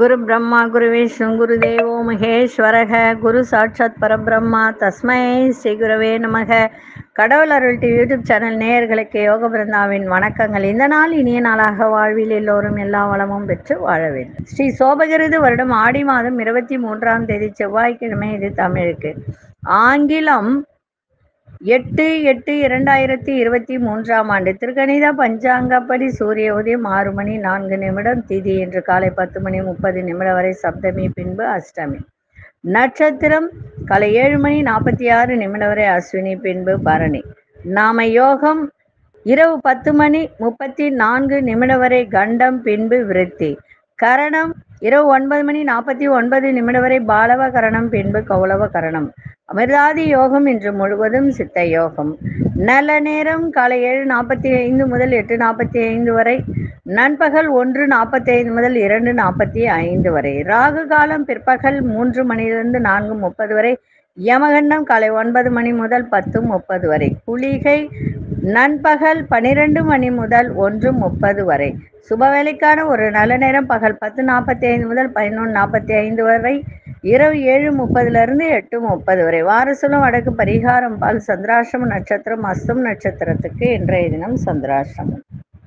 குரு பிரம்மா குரு விஷ்ணு குரு தேவோ மகேஸ்வரக குரு சாட்சாத் பரபிரம்மா தஸ்மை ஸ்ரீ குருவே நமக கடவுள் அருள் டிவி யூடியூப் சேனல் நேயர்களுக்கு யோக பிருந்தாவின் வணக்கங்கள் இந்த நாள் இனிய நாளாக வாழ்வில் எல்லோரும் எல்லா வளமும் பெற்று வாழ வேண்டும் ஸ்ரீ சோபகிருது வருடம் ஆடி மாதம் இருபத்தி மூன்றாம் தேதி செவ்வாய்க்கிழமை இது தமிழுக்கு ஆங்கிலம் எட்டு எட்டு இரண்டாயிரத்தி இருபத்தி மூன்றாம் ஆண்டு திருக்கணித பஞ்சாங்கப்படி சூரிய உதயம் ஆறு மணி நான்கு நிமிடம் திதி இன்று காலை பத்து மணி முப்பது நிமிடம் வரை சப்தமி பின்பு அஷ்டமி நட்சத்திரம் காலை ஏழு மணி நாற்பத்தி ஆறு நிமிடம் வரை அஸ்வினி பின்பு பரணி நாம யோகம் இரவு பத்து மணி முப்பத்தி நான்கு நிமிடம் வரை கண்டம் பின்பு விருத்தி கரணம் இரவு ஒன்பது மணி நாற்பத்தி ஒன்பது நிமிடம் வரை பாலவ கரணம் பின்பு கௌளவ கரணம் அமிர்தாதி யோகம் இன்று முழுவதும் சித்த யோகம் நல்ல நேரம் காலை ஏழு நாற்பத்தி ஐந்து முதல் எட்டு நாற்பத்தி ஐந்து வரை நண்பகல் ஒன்று நாற்பத்தி ஐந்து முதல் இரண்டு நாற்பத்தி ஐந்து வரை ராகு காலம் பிற்பகல் மூன்று மணியிலிருந்து நான்கு முப்பது வரை யமகண்டம் காலை ஒன்பது மணி முதல் பத்து முப்பது வரை குளிகை நண்பகல் பனிரெண்டு மணி முதல் ஒன்று முப்பது வரை சுபவேளைக்கான ஒரு நல்ல நேரம் பகல் பத்து நாற்பத்தி ஐந்து முதல் பதினொன்று நாற்பத்தி ஐந்து வரை இரவு ஏழு முப்பதுலேருந்து எட்டு முப்பது வரை வாரசுலம் வடக்கு பரிகாரம் பால் சந்திராசிரம நட்சத்திரம் அஸ்தம் நட்சத்திரத்துக்கு இன்றைய தினம் சந்திராசிரமம்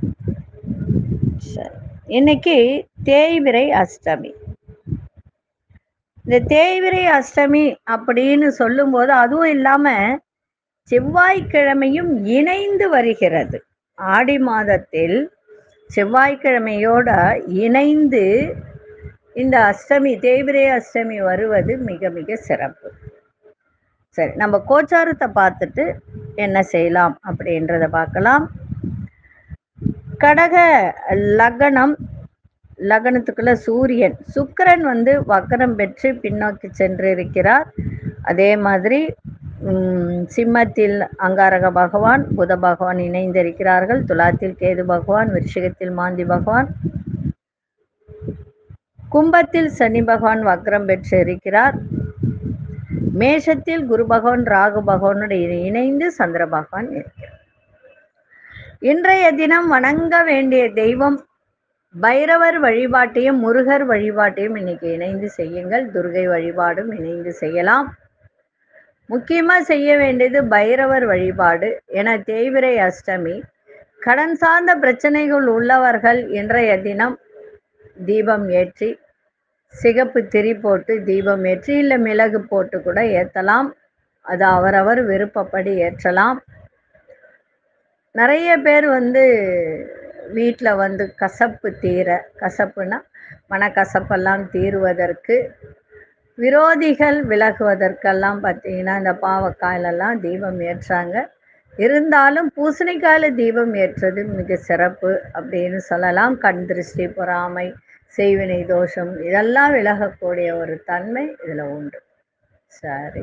சரி இன்னைக்கு தேய்பிரை அஷ்டமி இந்த தேய்பிரை அஷ்டமி அப்படின்னு சொல்லும்போது அதுவும் இல்லாம செவ்வாய்க்கிழமையும் இணைந்து வருகிறது ஆடி மாதத்தில் செவ்வாய்க்கிழமையோட இணைந்து இந்த அஷ்டமி தேய்பிரை அஷ்டமி வருவது மிக மிக சிறப்பு சரி நம்ம கோச்சாரத்தை பார்த்துட்டு என்ன செய்யலாம் அப்படின்றத பார்க்கலாம் கடக லக்னம் லக்னத்துக்குள்ள சூரியன் சுக்கிரன் வந்து வக்கரம் பெற்று பின்னோக்கி சென்று இருக்கிறார் அதே மாதிரி உம், சிம்மத்தில் அங்காரக பகவான் புத பகவான் இணைந்திருக்கிறார்கள் துலாத்தில் கேது பகவான் விருஷிகத்தில் மாந்தி பகவான் கும்பத்தில் சனி பகவான் வக்ரம் பெற்று இருக்கிறார் மேஷத்தில் குரு பகவான் ராகு பகவானுடைய இணைந்து சந்திர பகவான் இருக்கிறார் இன்றைய தினம் வணங்க வேண்டிய தெய்வம் பைரவர் வழிபாட்டையும் முருகர் வழிபாட்டையும் இன்னைக்கு இணைந்து செய்யுங்கள் துர்கை வழிபாடும் இணைந்து செய்யலாம் முக்கியமா செய்ய வேண்டியது பைரவர் வழிபாடு என தேய்பிரை அஷ்டமி கடன் சார்ந்த பிரச்சனைகள் உள்ளவர்கள் இன்றைய தினம் தீபம் ஏற்றி சிகப்பு திரி போட்டு தீபம் ஏற்றி இல்லை மிளகு போட்டு கூட ஏற்றலாம் அது அவரவர் விருப்பப்படி ஏற்றலாம் நிறைய பேர் வந்து வீட்டில் வந்து கசப்பு தீர கசப்புனா மனக்கசப்பெல்லாம் தீருவதற்கு விரோதிகள் விலகுவதற்கெல்லாம் பார்த்தீங்கன்னா இந்த பாவக்காயிலெல்லாம் தீபம் ஏற்றாங்க இருந்தாலும் பூசணிக்காயில தீபம் ஏற்றது மிக சிறப்பு அப்படின்னு சொல்லலாம் கண் திருஷ்டி பொறாமை செய்வினை தோஷம் இதெல்லாம் விலகக்கூடிய ஒரு தன்மை இதில் உண்டு சரி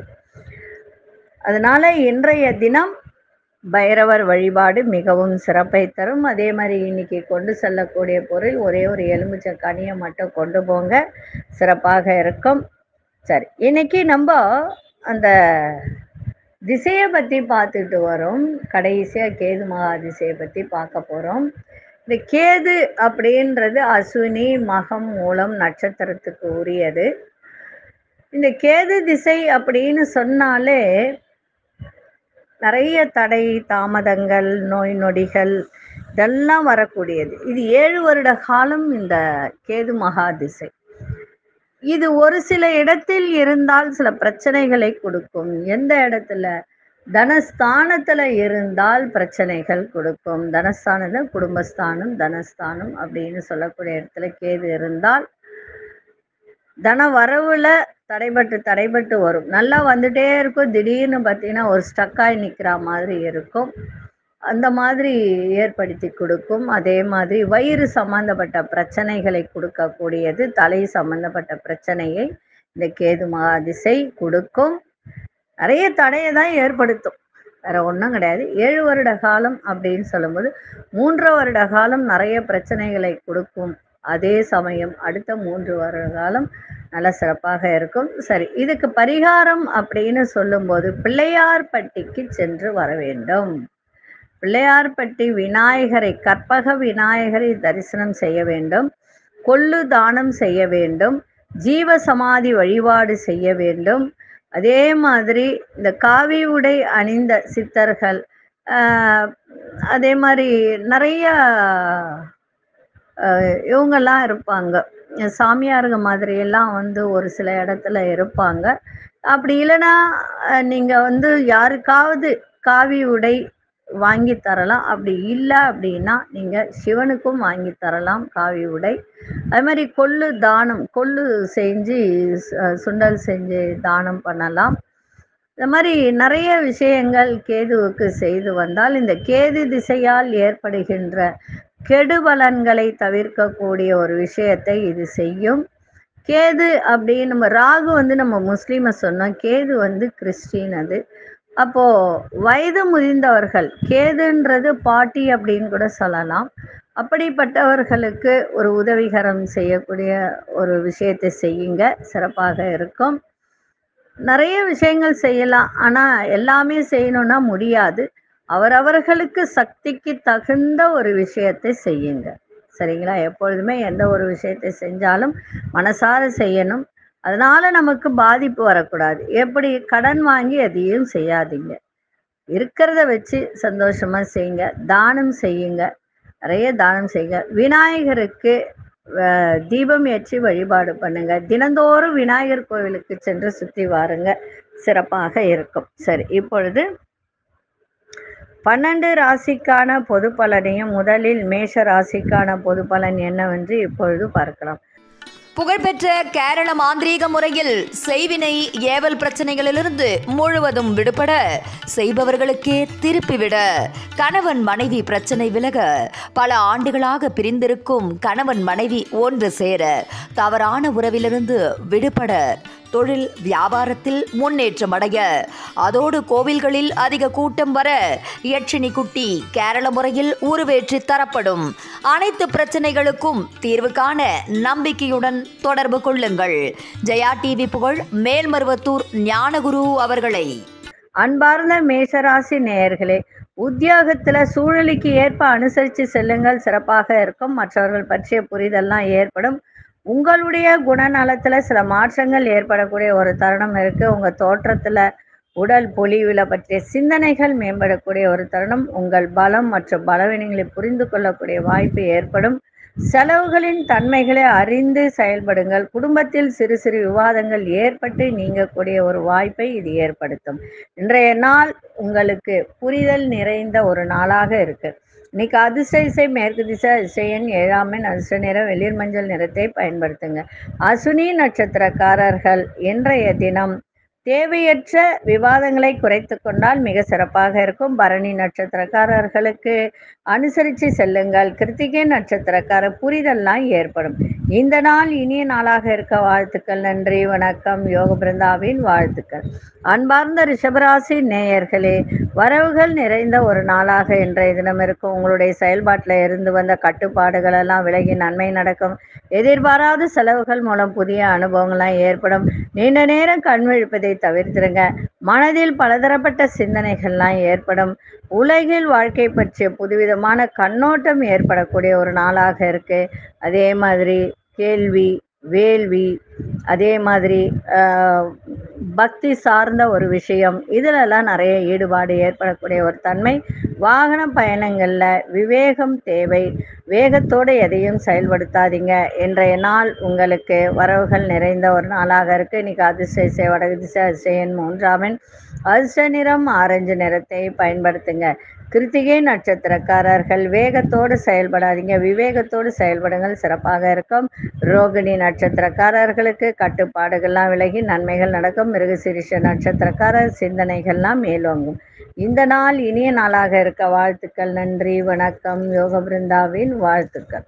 அதனால இன்றைய தினம் பைரவர் வழிபாடு மிகவும் சிறப்பை தரும் அதே மாதிரி இன்னைக்கு கொண்டு செல்லக்கூடிய பொருள் ஒரே ஒரு எலுமிச்சை கனியை மட்டும் கொண்டு போங்க சிறப்பாக இருக்கும் சரி இன்னைக்கு நம்ம அந்த திசையை பற்றி பார்த்துட்டு வரோம் கடைசியாக கேது மகா திசையை பற்றி பார்க்க போகிறோம் இந்த கேது அப்படின்றது அஸ்வினி மகம் மூலம் நட்சத்திரத்துக்கு உரியது இந்த கேது திசை அப்படின்னு சொன்னாலே நிறைய தடை தாமதங்கள் நோய் நொடிகள் இதெல்லாம் வரக்கூடியது இது ஏழு வருட காலம் இந்த கேது மகா திசை இது ஒரு சில இடத்தில் இருந்தால் சில பிரச்சனைகளை கொடுக்கும் எந்த இடத்துல தனஸ்தானத்துல இருந்தால் பிரச்சனைகள் கொடுக்கும் தனஸ்தானத்துல குடும்பஸ்தானம் தனஸ்தானம் அப்படின்னு சொல்லக்கூடிய இடத்துல கேது இருந்தால் தன வரவுல தடைபட்டு தடைபட்டு வரும் நல்லா வந்துட்டே இருக்கும் திடீர்னு பார்த்தீங்கன்னா ஒரு ஸ்டக்காய் நிற்கிற மாதிரி இருக்கும் அந்த மாதிரி ஏற்படுத்தி கொடுக்கும் அதே மாதிரி வயிறு சம்பந்தப்பட்ட பிரச்சனைகளை கொடுக்கக்கூடியது தலை சம்பந்தப்பட்ட பிரச்சனையை இந்த கேது மகாதிசை கொடுக்கும் நிறைய தடையை தான் ஏற்படுத்தும் வேற ஒன்றும் கிடையாது ஏழு வருட காலம் அப்படின்னு சொல்லும்போது மூன்று வருட காலம் நிறைய பிரச்சனைகளை கொடுக்கும் அதே சமயம் அடுத்த மூன்று வருட காலம் நல்ல சிறப்பாக இருக்கும் சரி இதுக்கு பரிகாரம் அப்படின்னு சொல்லும்போது பிள்ளையார்பட்டிக்கு சென்று வர வேண்டும் பிள்ளையார்பட்டி விநாயகரை கற்பக விநாயகரை தரிசனம் செய்ய வேண்டும் கொள்ளு தானம் செய்ய வேண்டும் ஜீவ சமாதி வழிபாடு செய்ய வேண்டும் அதே மாதிரி இந்த காவி உடை அணிந்த சித்தர்கள் ஆஹ், அதே மாதிரி நிறைய ஆஹ், இவங்கெல்லாம் இருப்பாங்க சாமியாருங்க மாதிரி எல்லாம் வந்து ஒரு சில இடத்துல இருப்பாங்க அப்படி இல்லைன்னா அஹ், நீங்க வந்து யாருக்காவது காவி உடை வாங்கி தரலாம் அப்படி இல்லை அப்படின்னா நீங்க சிவனுக்கும் வாங்கி தரலாம் காவி உடை அது மாதிரி கொள்ளு தானம் கொள்ளு செஞ்சு சு- சுண்டல் செஞ்சு தானம் பண்ணலாம் இந்த மாதிரி நிறைய விஷயங்கள் கேதுவுக்கு செய்து வந்தால் இந்த கேது திசையால் ஏற்படுகின்ற கெடுபலன்களை தவிர்க்கக்கூடிய ஒரு விஷயத்தை இது செய்யும் கேது அப்படின்னு நம்ம ராகு வந்து நம்ம முஸ்லீமை சொன்னோம் கேது வந்து கிறிஸ்டின் அது அப்போ வயது முதிர்ந்தவர்கள் கேதுன்றது பாட்டி அப்படின்னு கூட சொல்லலாம் அப்படிப்பட்டவர்களுக்கு ஒரு உதவிகரம் செய்யக்கூடிய ஒரு விஷயத்தை செய்யுங்க சிறப்பாக இருக்கும் நிறைய விஷயங்கள் செய்யலாம் ஆனா எல்லாமே செய்யணும்னா முடியாது அவரவர்களுக்கு சக்திக்கு தகுந்த ஒரு விஷயத்தை செய்யுங்க சரிங்களா எப்பொழுதுமே எந்த ஒரு விஷயத்தை செஞ்சாலும் மனசார செய்யணும் அதனால நமக்கு பாதிப்பு வரக்கூடாது எப்படி கடன் வாங்கி எதையும் செய்யாதீங்க இருக்கிறத வச்சு சந்தோஷமா செய்யுங்க தானம் செய்யுங்க நிறைய தானம் செய்யுங்க விநாயகருக்கு அஹ், தீபம் ஏற்றி வழிபாடு பண்ணுங்க தினந்தோறும் விநாயகர் கோவிலுக்கு சென்று சுற்றி வாருங்க சிறப்பாக இருக்கும் சரி இப்பொழுது பன்னெண்டு ராசிக்கான பொது பலனையும் முதலில் மேஷ ராசிக்கான பொது பலன் என்னவென்று இப்பொழுது பார்க்கலாம் புகழ்பெற்ற கேரள மாந்திரீக முறையில் செய்வினை ஏவல் பிரச்சனைகளிலிருந்து முழுவதும் விடுபட செய்பவர்களுக்கே திருப்பிவிட கணவன் மனைவி பிரச்சனை விலக பல ஆண்டுகளாக பிரிந்திருக்கும் கணவன் மனைவி ஒன்று சேர தவறான உறவிலிருந்து விடுபட தொழில் வியாபாரத்தில் முன்னேற்றம் அடைய அதோடு கோவில்களில் அதிக கூட்டம் வர யட்சினி குட்டி கேரள முறையில் உருவேற்றி தரப்படும் அனைத்து பிரச்சனைகளுக்கும் தீர்வு காண நம்பிக்கையுடன் தொடர்பு கொள்ளுங்கள் ஜெயா டிவி புகழ் மேல்மருவத்தூர் ஞானகுரு அவர்களை அன்பார்ந்த மேஷராசி நேயர்களே உத்தியோகத்துல சூழலுக்கு ஏற்ப அனுசரித்து செல்லுங்கள் சிறப்பாக இருக்கும் மற்றவர்கள் பற்றிய புரிதல்லாம் ஏற்படும் உங்களுடைய குணநலத்துல சில மாற்றங்கள் ஏற்படக்கூடிய ஒரு தருணம் இருக்கு உங்க தோற்றத்துல உடல் பொலிவுல பற்றிய சிந்தனைகள் மேம்படக்கூடிய ஒரு தருணம் உங்கள் பலம் மற்றும் பலவீனங்களை புரிந்து கொள்ளக்கூடிய வாய்ப்பு ஏற்படும் செலவுகளின் தன்மைகளை அறிந்து செயல்படுங்கள் குடும்பத்தில் சிறு சிறு விவாதங்கள் ஏற்பட்டு நீங்கக்கூடிய ஒரு வாய்ப்பை இது ஏற்படுத்தும் இன்றைய நாள் உங்களுக்கு புரிதல் நிறைந்த ஒரு நாளாக இருக்கு இன்னைக்கு அதிர்ஷ்ட இசை மேற்கு திசை அதிசயன் ஏழாமின் அதிர்ஷ்ட நிறம் வெளிர் மஞ்சள் நிறத்தை பயன்படுத்துங்க அசுனி நட்சத்திரக்காரர்கள் இன்றைய தினம் தேவையற்ற விவாதங்களை குறைத்து கொண்டால் மிக சிறப்பாக இருக்கும் பரணி நட்சத்திரக்காரர்களுக்கு அனுசரித்து செல்லுங்கள் கிருத்திகை நட்சத்திரக்கார புரிதல்லாம் ஏற்படும் இந்த நாள் இனிய நாளாக இருக்க வாழ்த்துக்கள் நன்றி வணக்கம் யோக பிருந்தாவின் வாழ்த்துக்கள் அன்பார்ந்த ரிஷபராசி நேயர்களே வரவுகள் நிறைந்த ஒரு நாளாக இன்றைய தினம் இருக்கும் உங்களுடைய செயல்பாட்டில் இருந்து வந்த கட்டுப்பாடுகள் எல்லாம் விலகி நன்மை நடக்கும் எதிர்பாராத செலவுகள் மூலம் புதிய அனுபவங்கள்லாம் ஏற்படும் நீண்ட நேரம் கண் விழிப்பதை தவிர்த்திருங்க மனதில் பலதரப்பட்ட சிந்தனைகள்லாம் ஏற்படும் உலகில் வாழ்க்கை பற்றிய புதுவிதமான கண்ணோட்டம் ஏற்படக்கூடிய ஒரு நாளாக இருக்கு அதே மாதிரி கேள்வி வேள்வி அதே மாதிரி ஆஹ், பக்தி சார்ந்த ஒரு விஷயம் இதிலெல்லாம் நிறைய ஈடுபாடு ஏற்படக்கூடிய ஒரு தன்மை வாகன பயணங்களில் விவேகம் தேவை வேகத்தோடு எதையும் செயல்படுத்தாதீங்க இன்றைய நாள் உங்களுக்கு வரவுகள் நிறைந்த ஒரு நாளாக இருக்கு இன்னைக்கு அதிர்ஷ்ட இசை வடகு திசை அதிசயன் மூன்றாமின் அதிர்ஷ்ட நிறம் ஆரஞ்சு நிறத்தை பயன்படுத்துங்க கிருத்திகை நட்சத்திரக்காரர்கள் வேகத்தோடு செயல்படாதீங்க விவேகத்தோடு செயல்படுங்கள் சிறப்பாக இருக்கும் ரோகிணி நட்சத்திரக்காரர்களுக்கு கட்டுப்பாடுகள்லாம் விலகி நன்மைகள் நடக்கும் மிருகசிரிஷ நட்சத்திரக்காரர் சிந்தனைகள்லாம் மேலோங்கும் இந்த நாள் இனிய நாளாக இருக்க வாழ்த்துக்கள் நன்றி வணக்கம் யோக பிருந்தாவின் வாழ்த்துக்கள்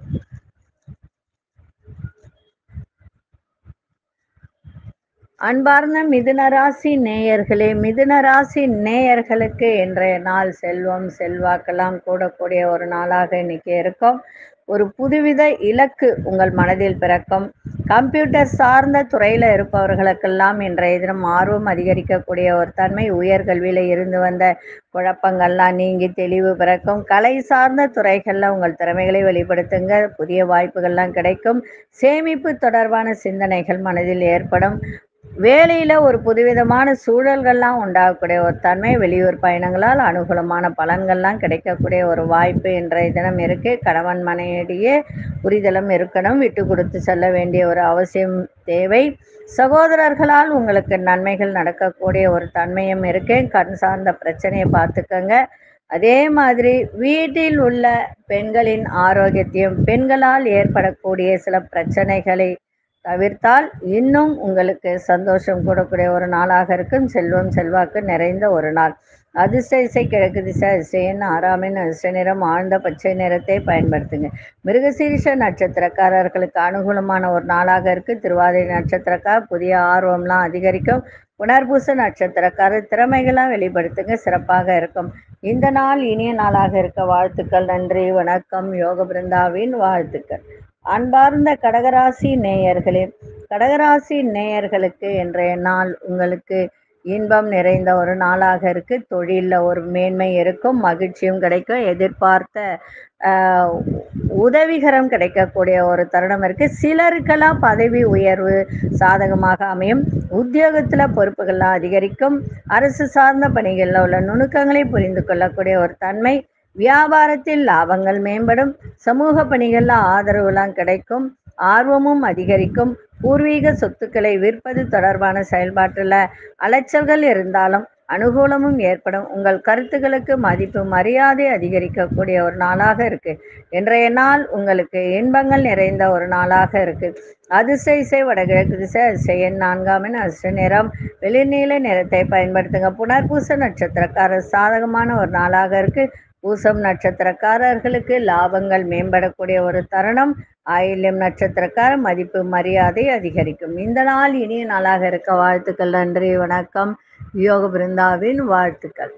அன்பார்ந்த மிதுனராசி நேயர்களே மிதுனராசி நேயர்களுக்கு இன்றைய நாள் செல்வம் செல்வாக்கெல்லாம் கூடக்கூடிய ஒரு நாளாக இன்னைக்கு இருக்கும் ஒரு புதுவித இலக்கு உங்கள் மனதில் பிறக்கும் கம்ப்யூட்டர் சார்ந்த துறையில் இருப்பவர்களுக்கெல்லாம் இன்றைய தினம் ஆர்வம் அதிகரிக்கக்கூடிய ஒரு தன்மை உயர்கல்வியில் இருந்து வந்த குழப்பங்கள்லாம் நீங்கி தெளிவு பிறக்கும் கலை சார்ந்த துறைகளில் உங்கள் திறமைகளை வெளிப்படுத்துங்க புதிய வாய்ப்புகள்லாம் கிடைக்கும் சேமிப்பு தொடர்பான சிந்தனைகள் மனதில் ஏற்படும் வேலையில் ஒரு புதுவிதமான சூழல்கள்லாம் உண்டாகக்கூடிய ஒரு தன்மை வெளியூர் பயணங்களால் அனுகூலமான பலன்கள்லாம் கிடைக்கக்கூடிய ஒரு வாய்ப்பு இன்றைய தினம் இருக்கு கணவன் மனையிடையே புரிதலும் இருக்கணும் விட்டு கொடுத்து செல்ல வேண்டிய ஒரு அவசியம் தேவை சகோதரர்களால் உங்களுக்கு நன்மைகள் நடக்கக்கூடிய ஒரு தன்மையும் இருக்கு கண் சார்ந்த பிரச்சனையை பார்த்துக்கோங்க அதே மாதிரி வீட்டில் உள்ள பெண்களின் ஆரோக்கியத்தையும் பெண்களால் ஏற்படக்கூடிய சில பிரச்சனைகளை தவிர்த்தால் இன்னும் உங்களுக்கு சந்தோஷம் கூடக்கூடிய ஒரு நாளாக இருக்கும் செல்வம் செல்வாக்கு நிறைந்த ஒரு நாள் அதிர்ஷ்ட இசை கிழக்கு திசை அதிசயன் ஆறாமின் அதிர்ஷ்ட நிறம் ஆழ்ந்த பச்சை நிறத்தை பயன்படுத்துங்க மிருகசீரிஷ நட்சத்திரக்காரர்களுக்கு அனுகூலமான ஒரு நாளாக இருக்கு திருவாதிரை நட்சத்திரக்கார் புதிய ஆர்வம்லாம் அதிகரிக்கும் புனர்பூச நட்சத்திரக்காரர் திறமைகளாம் வெளிப்படுத்துங்க சிறப்பாக இருக்கும் இந்த நாள் இனிய நாளாக இருக்க வாழ்த்துக்கள் நன்றி வணக்கம் யோக பிருந்தாவின் வாழ்த்துக்கள் அன்பார்ந்த கடகராசி நேயர்களே கடகராசி நேயர்களுக்கு இன்றைய நாள் உங்களுக்கு இன்பம் நிறைந்த ஒரு நாளாக இருக்கு தொழிலில் ஒரு மேன்மை இருக்கும் மகிழ்ச்சியும் கிடைக்கும் எதிர்பார்த்த ஆஹ், உதவிகரம் கிடைக்கக்கூடிய ஒரு தருணம் இருக்கு சிலருக்கெல்லாம் பதவி உயர்வு சாதகமாக அமையும் உத்தியோகத்தில் பொறுப்புகள்லாம் அதிகரிக்கும் அரசு சார்ந்த பணிகளில் உள்ள நுணுக்கங்களை புரிந்து கொள்ளக்கூடிய ஒரு தன்மை வியாபாரத்தில் லாபங்கள் மேம்படும் சமூக பணிகளில் ஆதரவுலாம் கிடைக்கும் ஆர்வமும் அதிகரிக்கும் பூர்வீக சொத்துக்களை விற்பது தொடர்பான செயல்பாட்டில் அலைச்சல்கள் இருந்தாலும் அனுகூலமும் ஏற்படும் உங்கள் கருத்துக்களுக்கு மதிப்பு மரியாதை அதிகரிக்கக்கூடிய ஒரு நாளாக இருக்கு இன்றைய நாள் உங்களுக்கு இன்பங்கள் நிறைந்த ஒரு நாளாக இருக்கு அதிர்ஷ்ட இசை வடகிழக்கு திசை அதிசயன் நான்காமின் அதிர்ஷ்ட நிறம் வெளிர்நீல நிறத்தை பயன்படுத்துங்க புனர்பூச நட்சத்திரக்காரர் சாதகமான ஒரு நாளாக இருக்கு பூசம் நட்சத்திரக்காரர்களுக்கு லாபங்கள் மேம்படக்கூடிய ஒரு தருணம் ஆயில்யம் நட்சத்திரக்கார மதிப்பு மரியாதை அதிகரிக்கும் இந்த நாள் இனிய நாளாக இருக்க வாழ்த்துக்கள் நன்றி வணக்கம் யோக பிருந்தாவின் வாழ்த்துக்கள்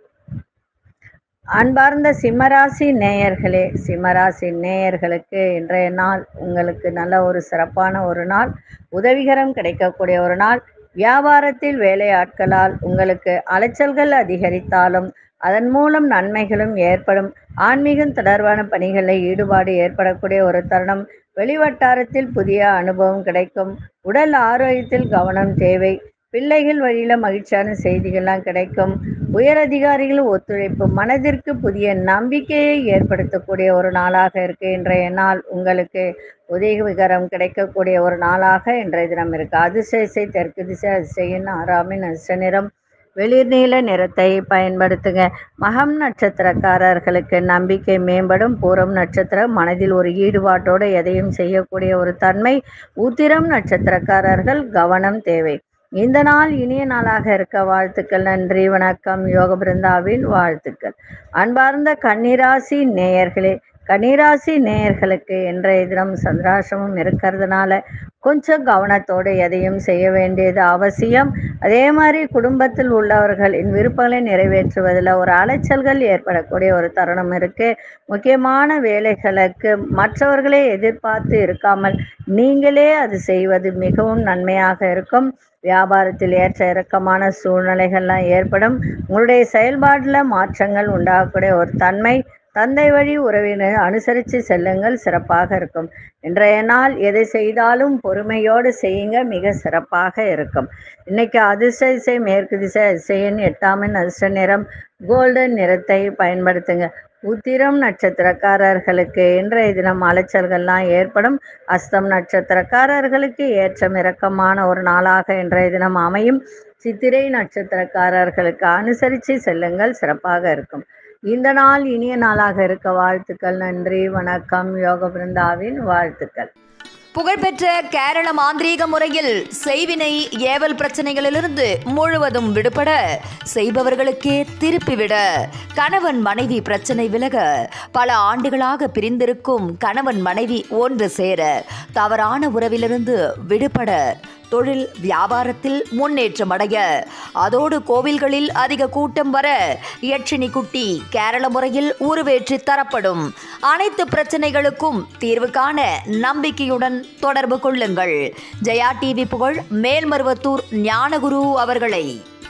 அன்பார்ந்த சிம்மராசி நேயர்களே சிம்மராசி நேயர்களுக்கு இன்றைய நாள் உங்களுக்கு நல்ல ஒரு சிறப்பான ஒரு நாள் உதவிகரம் கிடைக்கக்கூடிய ஒரு நாள் வியாபாரத்தில் வேலையாட்களால் உங்களுக்கு அலைச்சல்கள் அதிகரித்தாலும் அதன் மூலம் நன்மைகளும் ஏற்படும் ஆன்மீகம் தொடர்பான பணிகளில் ஈடுபாடு ஏற்படக்கூடிய ஒரு தருணம் வெளிவட்டாரத்தில் புதிய அனுபவம் கிடைக்கும் உடல் ஆரோக்கியத்தில் கவனம் தேவை பிள்ளைகள் வழியில மகிழ்ச்சியான செய்திகள்லாம் கிடைக்கும் உயரதிகாரிகள் ஒத்துழைப்பு மனதிற்கு புதிய நம்பிக்கையை ஏற்படுத்தக்கூடிய ஒரு நாளாக இருக்கு இன்றைய நாள் உங்களுக்கு உதவிகரம் கிடைக்கக்கூடிய ஒரு நாளாக இன்றைய தினம் இருக்கு அதிர்ஷ்ட இசை தெற்கு திசை அதிசயின் ஆறாமின் அதிர்ஷ்ட நிறம் வெளிர்நீல நிறத்தை பயன்படுத்துங்க மகம் நட்சத்திரக்காரர்களுக்கு நம்பிக்கை மேம்படும் பூரம் நட்சத்திரம் மனதில் ஒரு ஈடுபாட்டோடு எதையும் செய்யக்கூடிய ஒரு தன்மை உத்திரம் நட்சத்திரக்காரர்கள் கவனம் தேவை இந்த நாள் இனிய நாளாக இருக்க வாழ்த்துக்கள் நன்றி வணக்கம் யோக பிருந்தாவின் வாழ்த்துக்கள் அன்பார்ந்த கன்னிராசி நேயர்களே கன்னிராசி நேயர்களுக்கு இன்றைய தினம் சந்திராசிரமம் இருக்கிறதுனால கொஞ்சம் கவனத்தோடு எதையும் செய்ய வேண்டியது அவசியம் அதே மாதிரி குடும்பத்தில் உள்ளவர்களின் விருப்பங்களை நிறைவேற்றுவதில் ஒரு அலைச்சல்கள் ஏற்படக்கூடிய ஒரு தருணம் இருக்கு முக்கியமான வேலைகளுக்கு மற்றவர்களே எதிர்பார்த்து இருக்காமல் நீங்களே அது செய்வது மிகவும் நன்மையாக இருக்கும் வியாபாரத்தில் ஏற்ற இறக்கமான சூழ்நிலைகள்லாம் ஏற்படும் உங்களுடைய செயல்பாட்டில் மாற்றங்கள் உண்டாகக்கூடிய ஒரு தன்மை தந்தை வழி உறவினர் அனுசரித்து செல்லுங்கள் சிறப்பாக இருக்கும் இன்றைய நாள் எதை செய்தாலும் பொறுமையோடு செய்யுங்க மிக சிறப்பாக இருக்கும் இன்னைக்கு அதிர்ஷ்ட திசை மேற்கு திசை அதிசயன் எட்டாமின் அதிர்ஷ்ட நிறம் கோல்டன் நிறத்தை பயன்படுத்துங்க உத்திரம் நட்சத்திரக்காரர்களுக்கு இன்றைய தினம் அலைச்சல்கள்லாம் ஏற்படும் அஸ்தம் நட்சத்திரக்காரர்களுக்கு ஏற்றம் இறக்கமான ஒரு நாளாக இன்றைய தினம் அமையும் சித்திரை நட்சத்திரக்காரர்களுக்கு அனுசரித்து செல்லுங்கள் சிறப்பாக இருக்கும் இந்த நாள் இனிய நாளாக இருக்க வாழ்த்துக்கள் நன்றி வணக்கம் யோக பிருந்தாவின் வாழ்த்துக்கள் புகழ்பெற்ற கேரள மாந்திரீக முறையில் செய்வினை ஏவல் பிரச்சனைகளிலிருந்து முழுவதும் விடுபட செய்பவர்களுக்கே திருப்பிவிட கணவன் மனைவி பிரச்சனை விலக பல ஆண்டுகளாக பிரிந்திருக்கும் கணவன் மனைவி ஒன்று சேர தவறான உறவிலிருந்து விடுபட தொழில் வியாபாரத்தில் முன்னேற்றம் அடைய அதோடு கோவில்களில் அதிக கூட்டம் வர யட்சினி குட்டி கேரள முறையில் உருவேற்றி தரப்படும் அனைத்து பிரச்சனைகளுக்கும் தீர்வு காண நம்பிக்கையுடன் தொடர்பு கொள்ளுங்கள் ஜெயா டிவி புகழ் மேல்மருவத்தூர் ஞானகுரு அவர்களை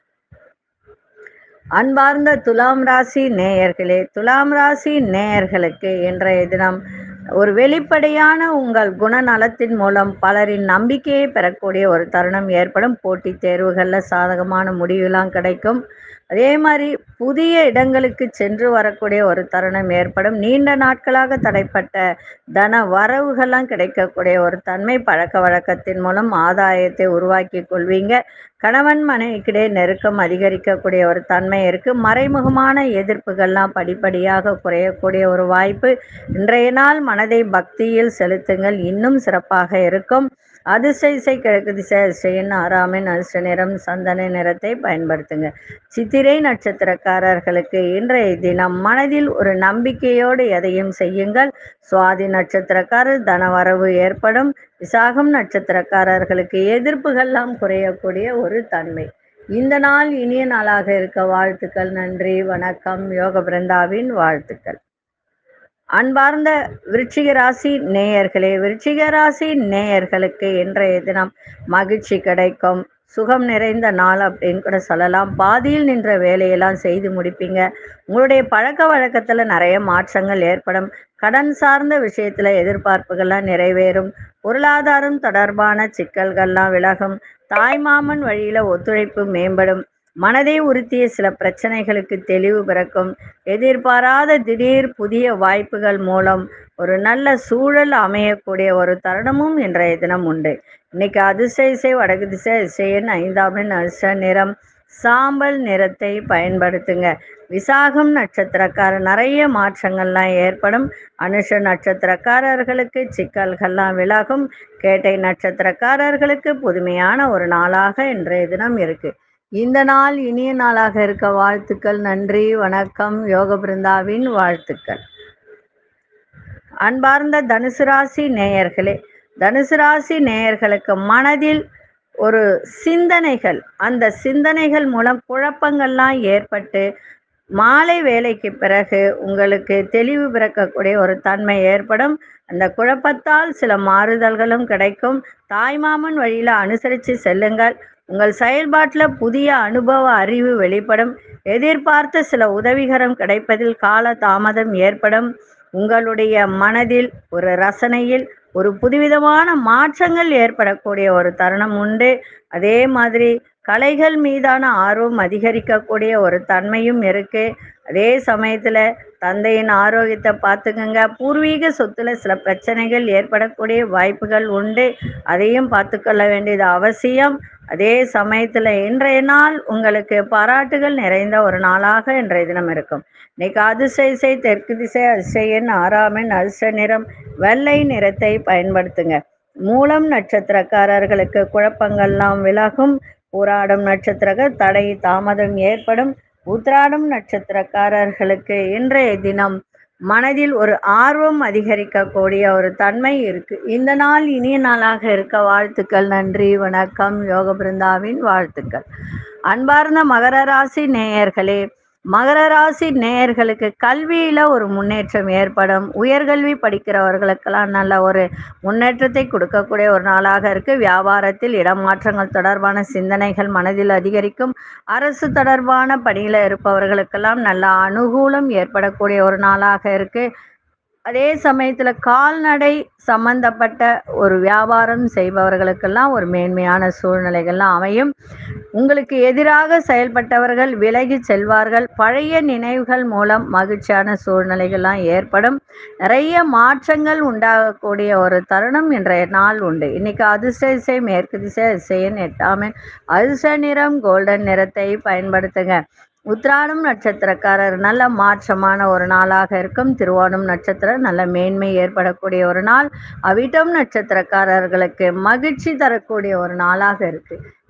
அன்பார்ந்த துலாம் ராசி நேயர்களே துலாம் ராசி நேயர்களுக்கு இன்றைய தினம் ஒரு வெளிப்படையான உங்கள் குணநலத்தின் மூலம் பலரின் நம்பிக்கையை பெறக்கூடிய ஒரு தருணம் ஏற்படும் போட்டித் தேர்வுகளில் சாதகமான முடிவுலாம் கிடைக்கும் அதே மாதிரி புதிய இடங்களுக்கு சென்று வரக்கூடிய ஒரு தருணம் ஏற்படும் நீண்ட நாட்களாக தடைப்பட்ட தன வரவுகள்லாம் கிடைக்கக்கூடிய ஒரு தன்மை பழக்க வழக்கத்தின் மூலம் ஆதாயத்தை உருவாக்கி கொள்வீங்க கணவன் மனைவிக்கிடையே நெருக்கம் அதிகரிக்கக்கூடிய ஒரு தன்மை இருக்கு மறைமுகமான எதிர்ப்புகள்லாம் படிப்படியாக குறையக்கூடிய ஒரு வாய்ப்பு இன்றைய நாள் மனதை பக்தியில் செலுத்துங்கள் இன்னும் சிறப்பாக இருக்கும் அதிர்ஷ்ட இசை கிழக்கு திசை அதிர்ஷ்டன் ஆறாமின் அதிர்ஷ்ட நிறம் சந்தன நிறத்தை பயன்படுத்துங்க சித்திரை நட்சத்திரக்காரர்களுக்கு இன்றைய தினம் மனதில் ஒரு நம்பிக்கையோடு எதையும் செய்யுங்கள் சுவாதி நட்சத்திரக்காரர் தனவரவு ஏற்படும் விசாகம் நட்சத்திரக்காரர்களுக்கு எதிர்ப்புகள்லாம் குறையக்கூடிய ஒரு தன்மை இந்த நாள் இனிய நாளாக இருக்க வாழ்த்துக்கள் நன்றி வணக்கம் யோக பிருந்தாவின் வாழ்த்துக்கள் அன்பார்ந்த விருச்சிக ராசி நேயர்களே விருச்சிக ராசி நேயர்களுக்கு இன்றைய தினம் மகிழ்ச்சி கிடைக்கும் சுகம் நிறைந்த நாள் அப்படின்னு கூட சொல்லலாம் பாதியில் நின்ற வேலையெல்லாம் செய்து முடிப்பீங்க உங்களுடைய பழக்க வழக்கத்தில் நிறைய மாற்றங்கள் ஏற்படும் கடன் சார்ந்த விஷயத்தில் எதிர்பார்ப்புகள்லாம் நிறைவேறும் பொருளாதாரம் தொடர்பான சிக்கல்கள்லாம் விலகும் தாய்மாமன் வழியில் ஒத்துழைப்பு மேம்படும் மனதை உறுத்திய சில பிரச்சனைகளுக்கு தெளிவு பிறக்கும் எதிர்பாராத திடீர் புதிய வாய்ப்புகள் மூலம் ஒரு நல்ல சூழல் அமையக்கூடிய ஒரு தருணமும் இன்றைய தினம் உண்டு இன்னைக்கு அதிர்ஷ்ட இசை வடக்கு திசை இசையின் ஐந்தாமின் அதிர்ஷ்ட நிறம் சாம்பல் நிறத்தை பயன்படுத்துங்க விசாகம் நட்சத்திரக்காரர் நிறைய மாற்றங்கள்லாம் ஏற்படும் அனுஷ நட்சத்திரக்காரர்களுக்கு சிக்கல்கள்லாம் விலகும் கேட்டை நட்சத்திரக்காரர்களுக்கு புதுமையான ஒரு நாளாக இன்றைய தினம் இருக்கு இந்த நாள் இனிய நாளாக இருக்க வாழ்த்துக்கள் நன்றி வணக்கம் யோக பிருந்தாவின் வாழ்த்துக்கள் அன்பார்ந்த தனுசு ராசி நேயர்களே தனுசு ராசி நேயர்களுக்கு மனதில் ஒரு சிந்தனைகள் அந்த சிந்தனைகள் மூலம் குழப்பங்கள்லாம் ஏற்பட்டு மாலை வேலைக்கு பிறகு உங்களுக்கு தெளிவு பிறக்கக்கூடிய ஒரு தன்மை ஏற்படும் அந்த குழப்பத்தால் சில மாறுதல்களும் கிடைக்கும் தாய்மாமன் வழியில் அனுசரித்து செல்லுங்கள் உங்கள் செயல்பாட்டில் புதிய அனுபவ அறிவு வெளிப்படும் எதிர்பார்த்த சில உதவிகரம் கிடைப்பதில் கால தாமதம் ஏற்படும் உங்களுடைய மனதில் ஒரு ரசனையில் ஒரு புதுவிதமான மாற்றங்கள் ஏற்படக்கூடிய ஒரு தருணம் உண்டு அதே மாதிரி கலைகள் மீதான ஆர்வம் அதிகரிக்கக்கூடிய ஒரு தன்மையும் இருக்கு அதே சமயத்துல தந்தையின் ஆரோக்கியத்தை பார்த்துக்கங்க பூர்வீக சொத்துல சில பிரச்சனைகள் ஏற்படக்கூடிய வாய்ப்புகள் உண்டு அதையும் பார்த்துக்கொள்ள வேண்டியது அவசியம் அதே சமயத்துல இன்றைய நாள் உங்களுக்கு பாராட்டுகள் நிறைந்த ஒரு நாளாக இன்றைய தினம் இருக்கும் இன்னைக்கு அதிர்ஷ்ட இசை தெற்கு திசை அதிசயன் ஆறாமின் அதிர்ஷ்ட நிறம் வெள்ளை நிறத்தை பயன்படுத்துங்க மூலம் நட்சத்திரக்காரர்களுக்கு குழப்பங்கள்லாம் விலகும் போராடும் நட்சத்திரக தடை தாமதம் ஏற்படும் உத்ராடம் நட்சத்திரக்காரர்களுக்கு இன்றைய தினம் மனதில் ஒரு ஆர்வம் அதிகரிக்கக்கூடிய ஒரு தன்மை இருக்கு இந்த நாள் இனிய நாளாக இருக்க வாழ்த்துக்கள் நன்றி வணக்கம் யோக பிருந்தாவின் வாழ்த்துக்கள் அன்பார்ந்த மகர ராசி நேயர்களே மகர ராசி நேயர்களுக்கு கல்வியில ஒரு முன்னேற்றம் ஏற்படும் உயர்கல்வி படிக்கிறவர்களுக்கெல்லாம் நல்ல ஒரு முன்னேற்றத்தை கொடுக்கக்கூடிய ஒரு நாளாக இருக்கு வியாபாரத்தில் இடமாற்றங்கள் தொடர்பான சிந்தனைகள் மனதில் அதிகரிக்கும் அரசு தொடர்பான பணியில் இருப்பவர்களுக்கெல்லாம் நல்ல அனுகூலம் ஏற்படக்கூடிய ஒரு நாளாக இருக்கு அதே சமயத்தில் கால்நடை சம்பந்தப்பட்ட ஒரு வியாபாரம் செய்பவர்களுக்கெல்லாம் ஒரு மேன்மையான சூழ்நிலைகள்லாம் அமையும் உங்களுக்கு எதிராக செயல்பட்டவர்கள் விலகி செல்வார்கள் பழைய நினைவுகள் மூலம் மகிழ்ச்சியான சூழ்நிலைகள்லாம் ஏற்படும் நிறைய மாற்றங்கள் உண்டாகக்கூடிய ஒரு தருணம் இன்றைய நாள் உண்டு இன்னைக்கு அதிர்ஷ்ட இசை மேற்கு திசை இசையின் எட்டாமே அதிர்ஷ்ட நிறம் கோல்டன் நிறத்தை பயன்படுத்துங்க உத்ராடம் நட்சத்திரக்காரர் நல்ல மாற்றமான ஒரு நாளாக இருக்கும் திருவோணம் நட்சத்திரம் நல்ல மேன்மை ஏற்படக்கூடிய ஒரு நாள் அவிட்டம் நட்சத்திரக்காரர்களுக்கு மகிழ்ச்சி தரக்கூடிய ஒரு நாளாக இருக்கு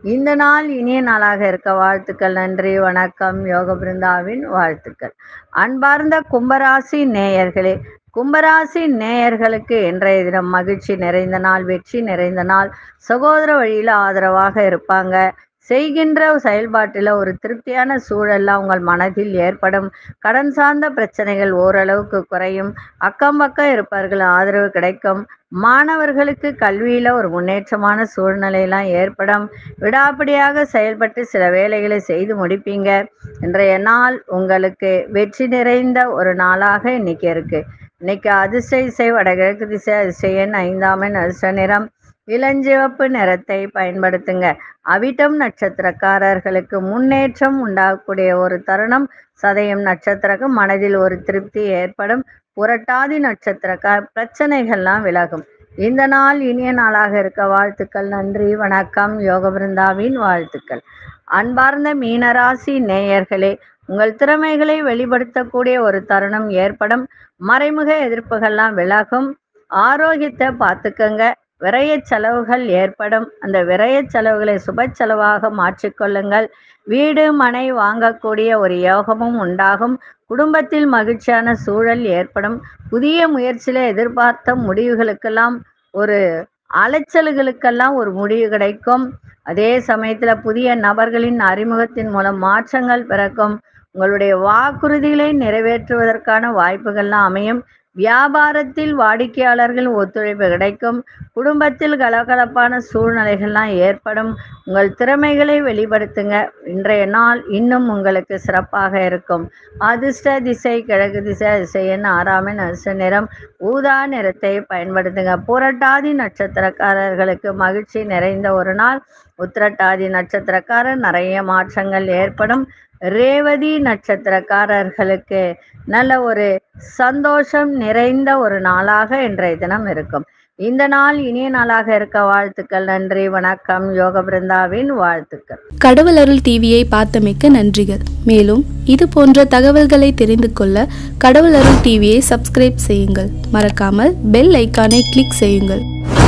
இந்த நாள் இனிய நாளாக இருக்க வாழ்த்துக்கள் நன்றி வணக்கம் யோக பிருந்தாவின் வாழ்த்துக்கள் அன்பார்ந்த கும்பராசி நேயர்களே கும்பராசி நேயர்களுக்கு இன்றைய தினம் மகிழ்ச்சி நிறைந்த நாள் வெற்றி நிறைந்த நாள் சகோதர வழியில் ஆதரவாக இருப்பாங்க செய்கின்ற செயல்பாட்டில் ஒரு திருப்தியான சூழல்ல உங்கள் மனதில் ஏற்படும் கடன் சார்ந்த பிரச்சனைகள் ஓரளவுக்கு குறையும் அக்கம் பக்கம் இருப்பவர்கள் ஆதரவு கிடைக்கும் மாணவர்களுக்கு கல்வியில ஒரு முன்னேற்றமான சூழ்நிலையெல்லாம் ஏற்படும் விடாப்பிடியாக செயல்பட்டு சில வேலைகளை செய்து முடிப்பீங்க இன்றைய நாள் உங்களுக்கு வெற்றி நிறைந்த ஒரு நாளாக இன்னைக்கு இருக்கு இன்னைக்கு அதிர்ஷ்ட இசை வடகிழக்கு திசை அதிசயன் ஐந்தாமன் அதிர்ஷ்ட நிறம் இளஞ்சிவப்பு நிறத்தை பயன்படுத்துங்க அவிட்டம் நட்சத்திரக்காரர்களுக்கு முன்னேற்றம் உண்டாகக்கூடிய ஒரு தருணம் சதயம் நட்சத்திரக்கு மனதில் ஒரு திருப்தி ஏற்படும் புரட்டாதி நட்சத்திரக்கா பிரச்சனைகள்லாம் விலகும் இந்த நாள் இனிய நாளாக இருக்க வாழ்த்துக்கள் நன்றி வணக்கம் யோக பிருந்தாவின் வாழ்த்துக்கள் அன்பார்ந்த மீனராசி நேயர்களே உங்கள் திறமைகளை வெளிப்படுத்தக்கூடிய ஒரு தருணம் ஏற்படும் மறைமுக எதிர்ப்புகள்லாம் விலகும் ஆரோக்கியத்தை பார்த்துக்கங்க விரய செலவுகள் ஏற்படும் அந்த விரய செலவுகளை சுப செலவாக மாற்றிக்கொள்ளுங்கள் வீடு மனை வாங்கக்கூடிய ஒரு யோகமும் உண்டாகும் குடும்பத்தில் மகிழ்ச்சியான சூழல் ஏற்படும் புதிய முயற்சியில் எதிர்பார்த்த முடிவுகளுக்கெல்லாம் ஒரு அலைச்சல்களுக்கெல்லாம் ஒரு முடிவு கிடைக்கும் அதே சமயத்தில் புதிய நபர்களின் அறிமுகத்தின் மூலம் மாற்றங்கள் பிறக்கும் உங்களுடைய வாக்குறுதிகளை நிறைவேற்றுவதற்கான வாய்ப்புகள்லாம் அமையும் வியாபாரத்தில் வாடிக்கையாளர்கள் ஒத்துழைப்பு கிடைக்கும் குடும்பத்தில் கலகலப்பான சூழ்நிலைகள்லாம் ஏற்படும் உங்கள் திறமைகளை வெளிப்படுத்துங்க இன்றைய நாள் இன்னும் உங்களுக்கு சிறப்பாக இருக்கும் அதிர்ஷ்ட திசை கிழக்கு திசை அதிசயன் ஆறாமின் அதிர்ஷ்ட நிறம் ஊதா நிறத்தை பயன்படுத்துங்க புரட்டாதி நட்சத்திரக்காரர்களுக்கு மகிழ்ச்சி நிறைந்த ஒரு நாள் உத்திரட்டாதி நட்சத்திரக்காரர் நிறைய மாற்றங்கள் ஏற்படும் ரேவதி நட்சத்திரக்காரர்களுக்கு நல்ல ஒரு சந்தோஷம் நிறைந்த ஒரு நாளாக இன்றைய தினம் இருக்கும் இந்த நாள் இனிய நாளாக இருக்க வாழ்த்துக்கள் நன்றி வணக்கம் யோக பிருந்தாவின் வாழ்த்துக்கள் கடவுள் அருள் டிவியை பார்த்தமைக்க நன்றிகள் மேலும் இது போன்ற தகவல்களை தெரிந்து கொள்ள கடவுள் அருள் டிவியை சப்ஸ்கிரைப் செய்யுங்கள் மறக்காமல் பெல் ஐக்கானை கிளிக் செய்யுங்கள்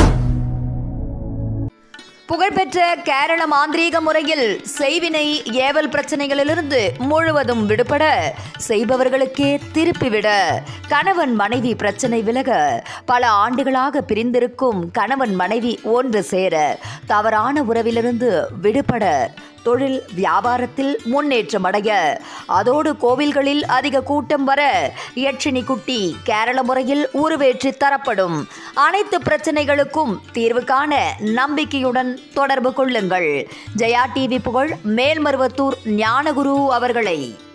புகழ்பெற்ற கேரள மாந்திரீக முறையில் செய்வினை ஏவல் பிரச்சனைகளிலிருந்து முழுவதும் விடுபட செய்பவர்களுக்கே திருப்பிவிட கணவன் மனைவி பிரச்சனை விலக பல ஆண்டுகளாக பிரிந்திருக்கும் கணவன் மனைவி ஒன்று சேர தவறான உறவிலிருந்து விடுபட தொழில் வியாபாரத்தில் முன்னேற்றம் அடைய அதோடு கோவில்களில் அதிக கூட்டம் வர யட்சினி குட்டி கேரள முறையில் உருவேற்றி தரப்படும் அனைத்து பிரச்சனைகளுக்கும் தீர்வு காண நம்பிக்கையுடன் தொடர்பு கொள்ளுங்கள் ஜெயா டிவி புகழ் மேல்மருவத்தூர் ஞானகுரு அவர்களை